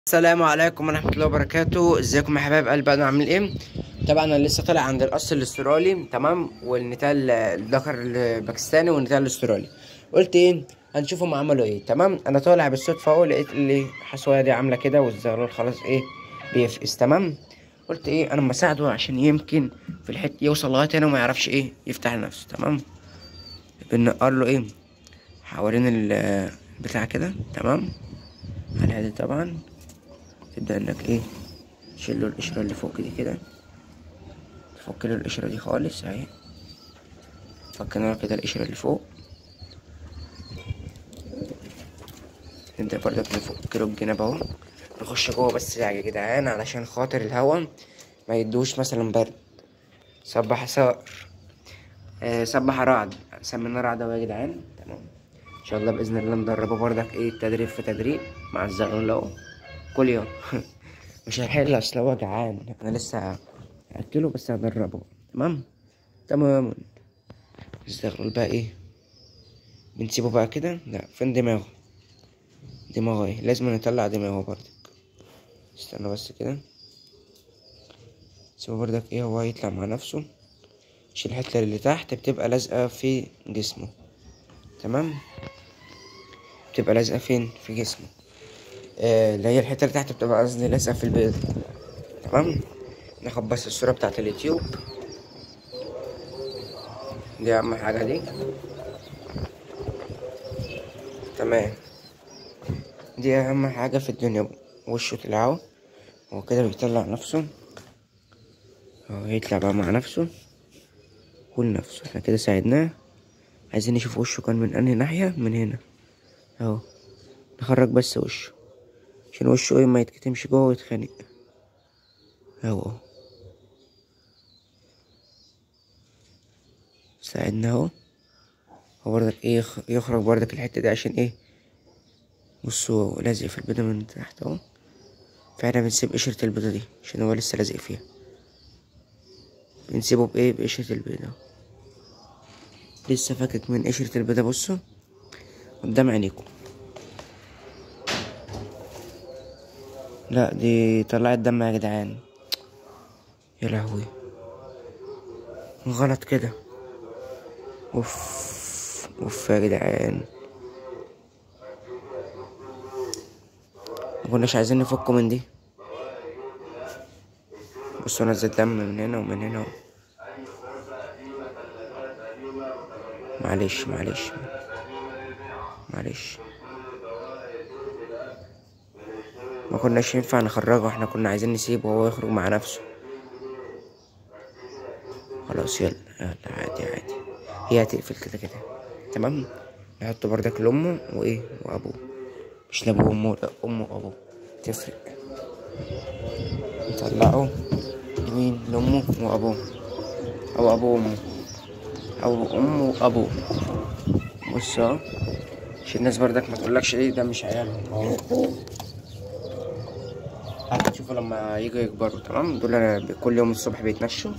السلام عليكم ورحمة الله وبركاته ازيكم يا حبايب قلبي انا عامل ايه طبعا انا لسه طالع عند القص الاسترالي تمام والنتال الذكر الباكستاني والنتال الاسترالي قلت ايه هنشوفهم عملوا ايه تمام انا طالع بالصدفة اهو لقيت اللي الحصوية دي عاملة كده والزغلول خلاص ايه بيفقس تمام قلت ايه انا اما اساعده عشان يمكن في الحتة يوصل لغاية هنا وما يعرفش ايه يفتح لنفسه تمام بنقر له ايه حوالين البتاع كده تمام على هذا طبعا تبدأ انك ايه تشيل له القشرة اللي فوق دي كده تفك له القشرة دي خالص اهي فكنا له كده القشرة اللي فوق نبدأ برضك نفك له الجناب اهو نخش جوه بس يا جدعان علشان خاطر الهوا ما يدوش مثلا برد صبح صقر آه صبح رعد سمينا رعد اهو يا جدعان تمام ان شاء الله باذن الله ندربه برضك ايه تدريب في تدريب مع الزغلول اهو كل يوم مش هيحل اصل هو جعان انا لسه هاكله بس هدربه تمام تمام الزغلول بقى ايه بنسيبه بقى كده لا فين دماغه دماغه ايه لازم نطلع دماغه برضك استنى بس كده سيبه برضك ايه هو يطلع مع نفسه عشان الحتة اللي تحت بتبقى لازقة في جسمه تمام بتبقى لازقة فين في جسمه آه، اللي هي الحتة اللي تحت بتبقى قصدي لازقة في البيض تمام ناخد بس الصورة بتاعت اليوتيوب دي أهم حاجة دي تمام دي أهم حاجة في الدنيا وشه تلعه هو كده بيطلع نفسه هو يطلع بقى مع نفسه ولنفسه احنا كده ساعدناه عايزين نشوف وشه كان من انهي ناحية من هنا اهو نخرج بس وشه عشان وشه ايه ما يتكتمش جوه ويتخانق اهو اهو ساعدنا اهو هو برضك ايه يخ- يخرج برضك الحتة دي عشان ايه بصوا لازق في البيضة من تحت اهو فاحنا بنسيب قشرة البيضة دي عشان هو لسه لازق فيها بنسيبه بايه بقشرة البيضة لسه فاكك من قشرة البيضة بصوا قدام عينيكم لا دي طلعت دم يا جدعان يا لهوي غلط كده اوف اوف يا جدعان مكناش عايزين نفكه من دي بصوا نزل دم من هنا ومن هنا معلش معلش معلش ما كناش ينفع نخرجه احنا كنا عايزين نسيبه وهو يخرج مع نفسه خلاص يلا يلا عادي عادي هي هتقفل كده كده تمام نحط بردك لأمه وإيه وأبوه مش لأبوه وأمه لأ أمه وأبوه تفرق نطلعه لمين لأمه وأبوه أو أبوه وأمه أو أمه وأبوه بص اهو عشان الناس بردك ما تقولكش ايه ده مش عيالهم اهو هتشوفوا لما يجوا يكبروا تمام دول انا كل يوم الصبح بيتنشوا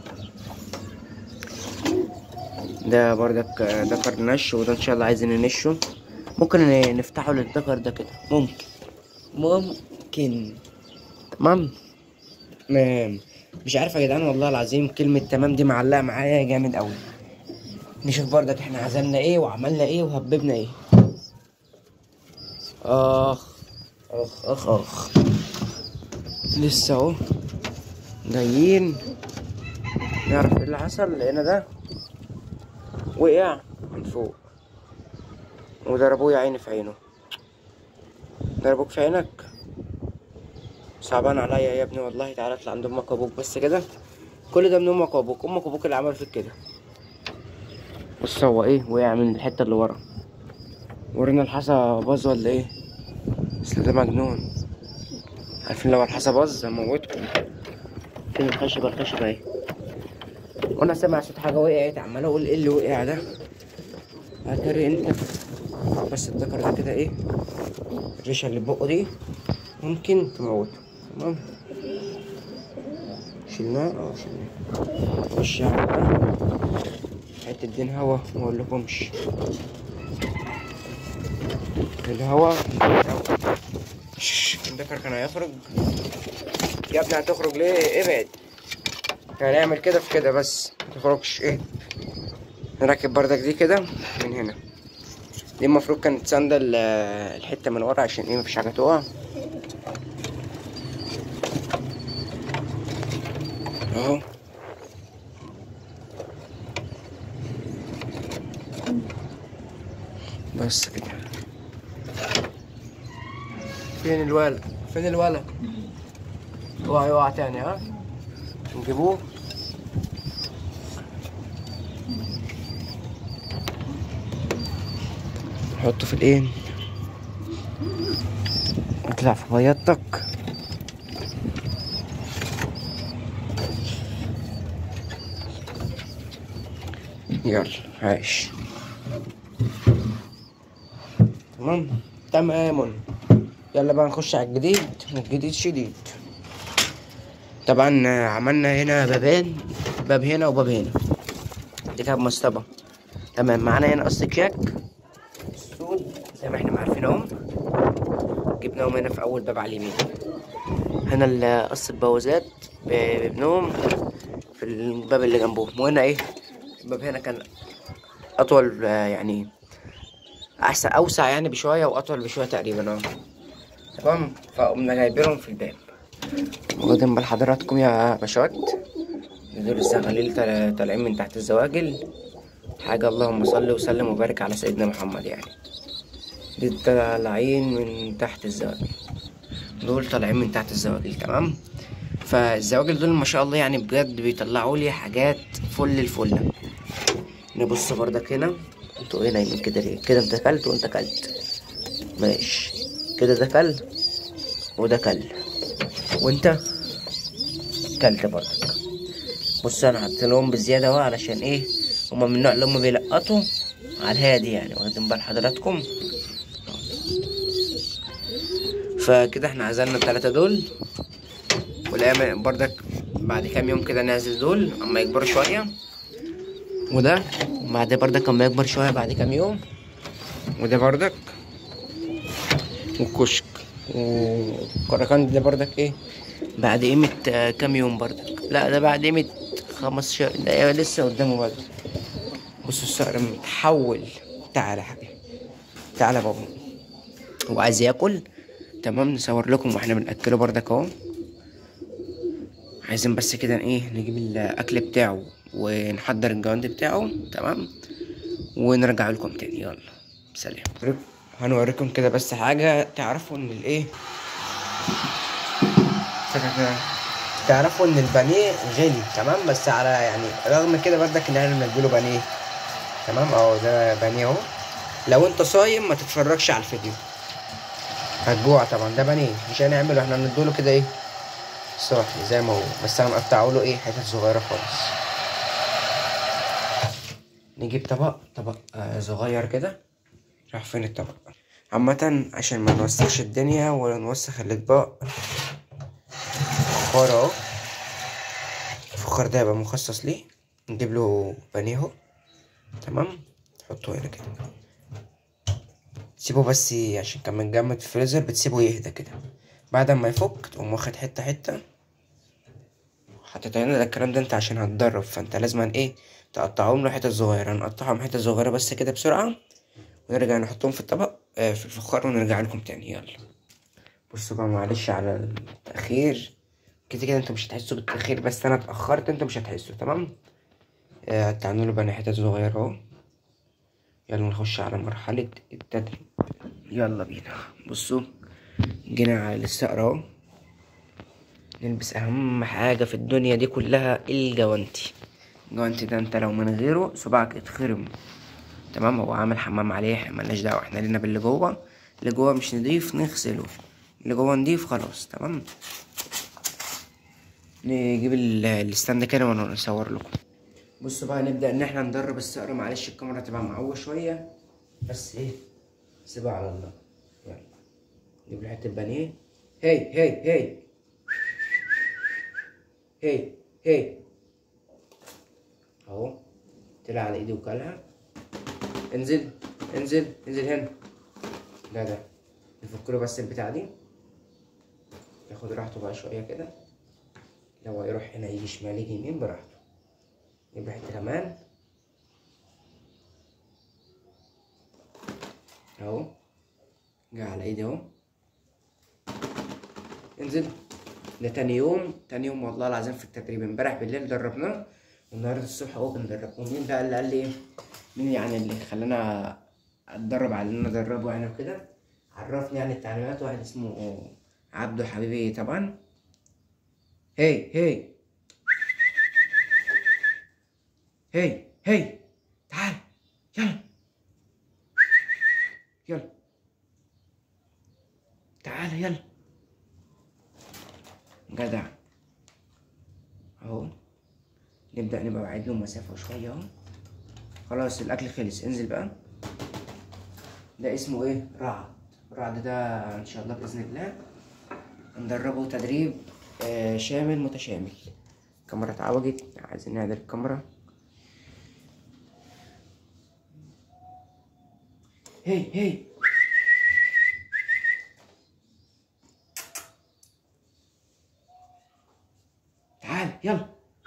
ده بردك ذكر نش وده ان شاء الله عايزين ننشه ممكن ن- نفتحه للذكر ده كده ممكن ممكن تمام تمام مش عارف يا جدعان والله العظيم كلمة تمام دي معلقة معايا جامد أوي نشوف بردك احنا عزمنا ايه وعملنا ايه وهببنا ايه اخ اخ اخ اخ لسه اهو جايين نعرف ايه اللي حصل لقينا ده وقع من فوق وضربوه يا عيني في عينه ضربوك في عينك صعبان عليا يا ابني والله تعالى اطلع عند امك وابوك بس كده كل ده من امك وابوك امك وابوك اللي عملوا فيك كده بص هو ايه وقع من الحتة اللي ورا ورينا الحصى باظ ولا ايه بس ده مجنون عارفين لو الحصى باظ هموتكم فين الخشبة الخشبة اهي وانا سامع صوت حاجة وقعت عمال اقول ايه اللي وقع ده هتري انت بس الذكر ده كده ايه الريشة اللي بقه دي ممكن تموته تمام شلناه اه شلناه خش يعني بقى حتة دين هوا ما اقولكمش الهوا شش، الدكر كان هيخرج يا ابني هتخرج ليه ابعد هنعمل كده في كده بس متخرجش ايه نركب بردك دي كده من هنا دي المفروض كانت ساندة ال- الحتة من ورا عشان ايه مفيش حاجة تقع اهو بس كده فين الولد فين الولد اوعى يقع تاني ها نجيبوه نحطه في الايه اطلع في بيضتك يلا عايش تمام تمام يلا بقى نخش على الجديد الجديد شديد طبعا آه، عملنا هنا بابين باب هنا وباب هنا دي كانت مصطبة تمام معانا هنا قص كياك السود زي ما احنا عارفين اهو جبناهم هنا في اول باب على اليمين هنا ال- قص البوازات بابنهم في الباب اللي جنبهم وهنا ايه الباب هنا كان اطول آه، يعني احسن اوسع يعني بشويه واطول بشويه تقريبا اه تمام فقمنا جايبينهم في الباب واخدين بال حضراتكم يا باشوات دول الزغاليل طال- طالعين من تحت الزواجل حاجة اللهم صل وسلم وبارك على سيدنا محمد يعني دي طالعين من تحت الزواجل دول طالعين من تحت الزواجل تمام فالزواجل دول ما شاء الله يعني بجد بيطلعوا لي حاجات فل الفل نبص بردك هنا انتوا ايه نايمين كده ليه كده انت كلت وانت كلت ماشي كده ده كل وده كل وانت كلت برضك بص انا حطيت لهم بزياده اهو علشان ايه هما من النوع اللي هما بيلقطوا على الهادي يعني واخدين بال حضراتكم فكده احنا عزلنا التلاتة دول والايام برضك بعد كام يوم كده نعزل دول اما يكبروا شويه وده بعد برضك اما يكبر شويه بعد كام يوم وده برضك والكشك والكركند ده برضك ايه بعد قيمة آه، كام يوم برضك لا ده بعد قيمة خمستاشر دقيقة لسه قدامه برضك بصوا الصقر متحول تعالى يا حبيبي تعالى يا بابا هو عايز ياكل تمام نصور لكم واحنا بنأكله برضك اهو عايزين بس كده ايه نجيب الاكل بتاعه ونحضر الجواند بتاعه تمام ونرجع لكم تاني يلا سلام هنوريكم كده بس حاجة تعرفوا ان الايه تعرفوا ان البانيه غالي تمام بس على يعني رغم كده برضك ان احنا بنديله بانيه تمام اهو ده بانيه اهو لو انت صايم ما تتفرجش على الفيديو هتجوع طبعا ده بانيه مش هنعمله احنا بنديله كده ايه صاحي زي ما هو بس انا مقطعه له ايه حتت صغيره خالص نجيب طبق طبق آه صغير كده راح فين الطبق عامة عشان ما نوسخش الدنيا ولا نوسخ الاطباق فخار اهو الفخار ده يبقى مخصص ليه نجيب له بانيه اهو تمام نحطه هنا كده تسيبه بس ي- عشان كان متجمد في الفريزر بتسيبه يهدى كده بعد ما يفك تقوم واخد حتة حتة حطيت هنا ده الكلام ده انت عشان هتدرب فانت لازم ايه تقطعهم له حتت صغيرة نقطعهم حتت صغيرة بس كده بسرعة ونرجع نحطهم في الطبق آه في الفخار ونرجع لكم تاني يلا بصوا بقى معلش على التأخير كده كده انتوا مش هتحسوا بالتأخير بس انا اتأخرت انتوا مش هتحسوا تمام آه هتعملوا له بقى حتت صغيرة اهو يلا نخش على مرحلة التدريب يلا بينا بصوا جينا على الصقر اهو نلبس اهم حاجة في الدنيا دي كلها الجوانتي الجوانتي ده انت لو من غيره صباعك اتخرم تمام هو عامل حمام عليه احنا ملناش دعوة احنا لينا باللي جوه اللي جوه مش نضيف نغسله اللي جوه نضيف خلاص تمام نجيب ال- الستاند كده ونصور لكم بصوا بقى نبدأ ان احنا ندرب الصقر معلش الكاميرا تبقى معوجة شوية بس ايه سيبها على الله يلا نجيب له حتة بانيه هي هي هي هي هي اهو طلع على ايدي وكلها انزل انزل انزل هنا لا ده نفك له بس البتاع دي ياخد راحته بقى شوية كده لو يروح هنا يجي شمال يجي يمين براحته يبقى حتة كمان اهو جه على ايدي اهو انزل ده تاني يوم تاني يوم والله العظيم في التدريب امبارح بالليل دربناه والنهارده الصبح اهو بندرب ومين بقى اللي قال لي ايه مين يعني اللي خلانا اتدرب على ان انا ادربه يعني وكده عرفني يعني التعليمات واحد اسمه عبده حبيبي طبعا هي هي هي هي تعال يلا يلا تعال يلا جدع اهو نبدأ نبقى بعيد له مسافة شوية اهو خلاص الأكل خلص انزل بقى ده اسمه ايه رعد رعد ده ان شاء الله بإذن الله ندربه تدريب آه شامل متشامل الكاميرا اتعوجت عايزين نعدل الكاميرا هي هي تعال يلا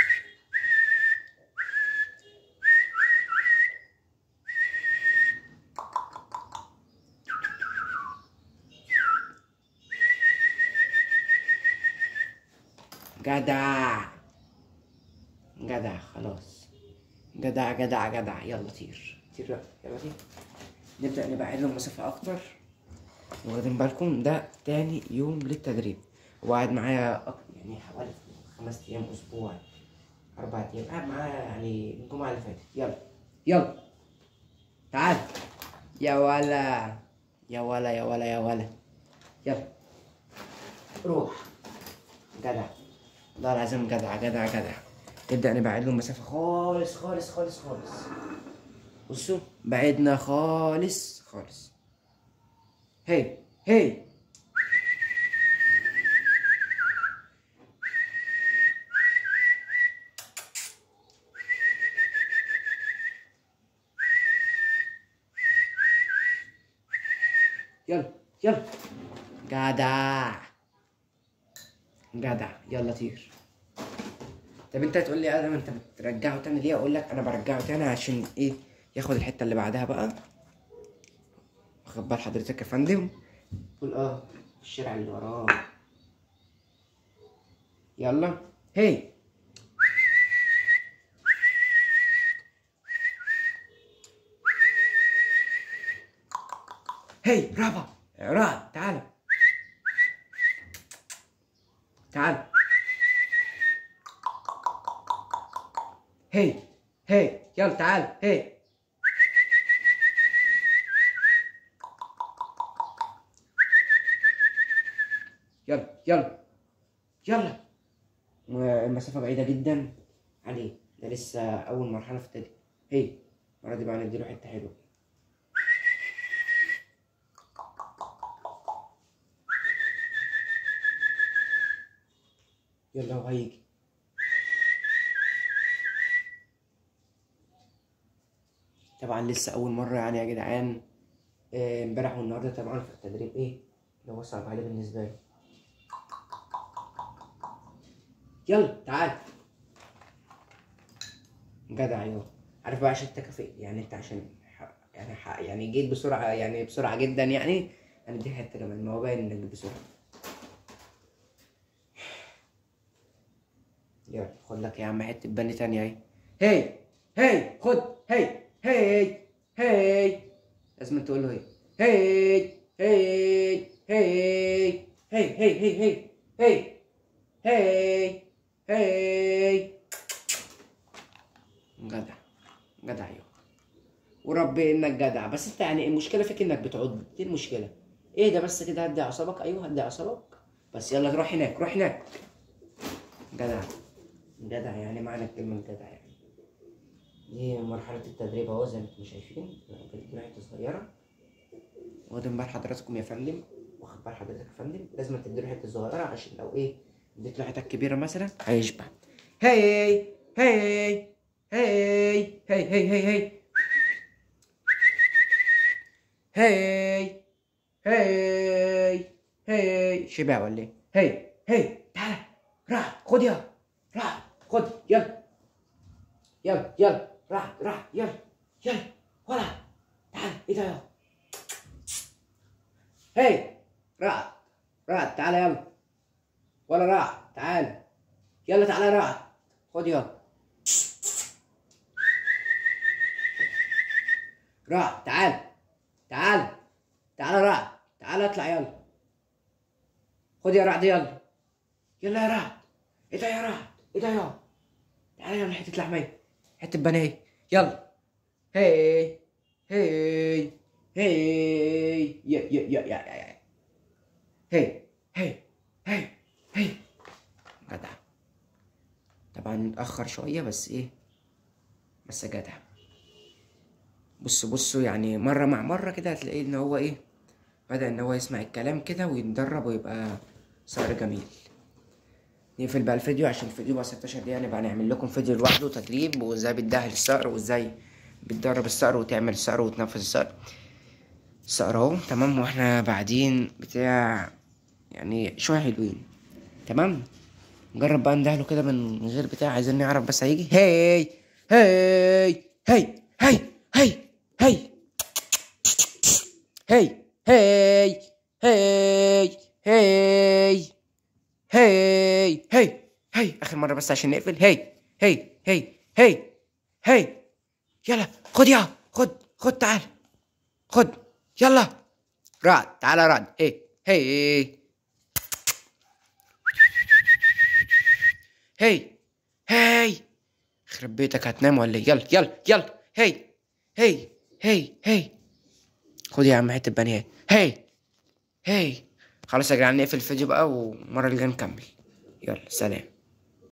جدع جدع خلاص جدع جدع جدع يلا طير طير يلا يلا طير نبدأ نبعد له مسافة أكتر واخدين بالكم ده تاني يوم للتدريب هو قاعد معايا أك- يعني حوالي خمس أيام أسبوع أربع أيام قاعد معايا يعني الجمعة اللي فاتت يلا يلا تعال يا ولا يا ولا يا ولا يا ولا يلا روح جدع والله العظيم جدع جدع جدع نبدأ نبعد له مسافة خالص خالص خالص خالص بصوا بعدنا خالص خالص هي هي يلا يلا جدع جدع يلا طير طب انت تقول لي يا ادم انت بترجعه تاني ليه اقول لك انا برجعه تاني عشان ايه ياخد الحته اللي بعدها بقى واخد بال حضرتك يا فندم قول اه الشارع اللي وراه يلا هي هي رابا رعد تعال تعال هي هي يلا تعال هي يلا يلا يلا المسافة بعيدة جدا عليه ده لسه أول مرحلة في التدريب هي المرة دي بقى نديله حتة حلوة يلا هو هيجي طبعا لسه اول مره يعني يا جدعان آه، امبارح والنهارده طبعا في التدريب ايه اللي هو صعب عليه بالنسبه له يلا تعال جدع ايوه عارف بقى عشان التكافئ يعني انت عشان ح- يعني ح- يعني جيت بسرعه يعني بسرعه جدا يعني هنديك حته كمان ما هو باين انك بسرعه يلا خد لك يا عم حته بني تانية اهي هي هي خد هي هي هي لازم تقول له هي هي هي هي هي هي هي هي هي هي هي جدع جدع ايوه وربي انك جدع بس انت يعني المشكله فيك انك بتعض دي المشكله ايه ده بس كده هدي اعصابك ايوه هدي اعصابك بس يلا روح هناك روح هناك جدع جدع يعني معنى كلمة جدع يعني دي مرحلة التدريب اهو زي ما انتم شايفين بنديله حتة صغيرة واخدين بال حضراتكم يا فندم واخد بال حضرتك يا فندم لازم تديله حتة صغيرة عشان لو ايه اديت له حتة كبيرة مثلا هيشبع هي هي هي هي هي هي هي هي هي هي شبع ولا ايه؟ هي هي تعالى راح خد يلا راح خد يلا يلا يلا راح راح يلا يلا ولا تعال ايه ده يلا هي راح راح تعالى يلا ولا راح تعال يلا تعالى راح خد يلا راح تعال تعال تعال راح تعال اطلع يلا خد يا رعد يلا يلا يا رعد ايه ده يا رعد ايه ده يا تعال يلا حته لحمه حته بانيه يلا هي هي هي يا يا يا يا يا هي هي هي هي جدع طبعا متأخر شوية بس ايه بس جدع بص بصوا يعني مرة مع مرة كده هتلاقيه ان هو ايه بدأ ان هو يسمع الكلام كده ويتدرب ويبقى صقر جميل نقفل بقى الفيديو عشان الفيديو بقى 16 دقيقة نبقى نعمل لكم فيديو لوحده تدريب وازاي بتدهل الصقر وازاي بتدرب الصقر وتعمل الصقر وتنفذ الصقر الصقر اهو تمام واحنا بعدين بتاع يعني شوية حلوين تمام نجرب بقى ندهله كده من غير بتاع عايزين نعرف بس هيجي هي هي هي هي هي هي هي هي هي هي هي هي هي اخر مره بس عشان نقفل هي هي هي هي هي يلا خد يا خد خد تعال خد يلا رعد تعال رعد هي هي هي هي يخرب بيتك هتنام ولا ايه يلا يلا يلا هي هي هي هي خد يا عم حته بانيه هي هي خلاص يا جدعان نقفل الفيديو بقى ومره الجايه نكمل يلا سلام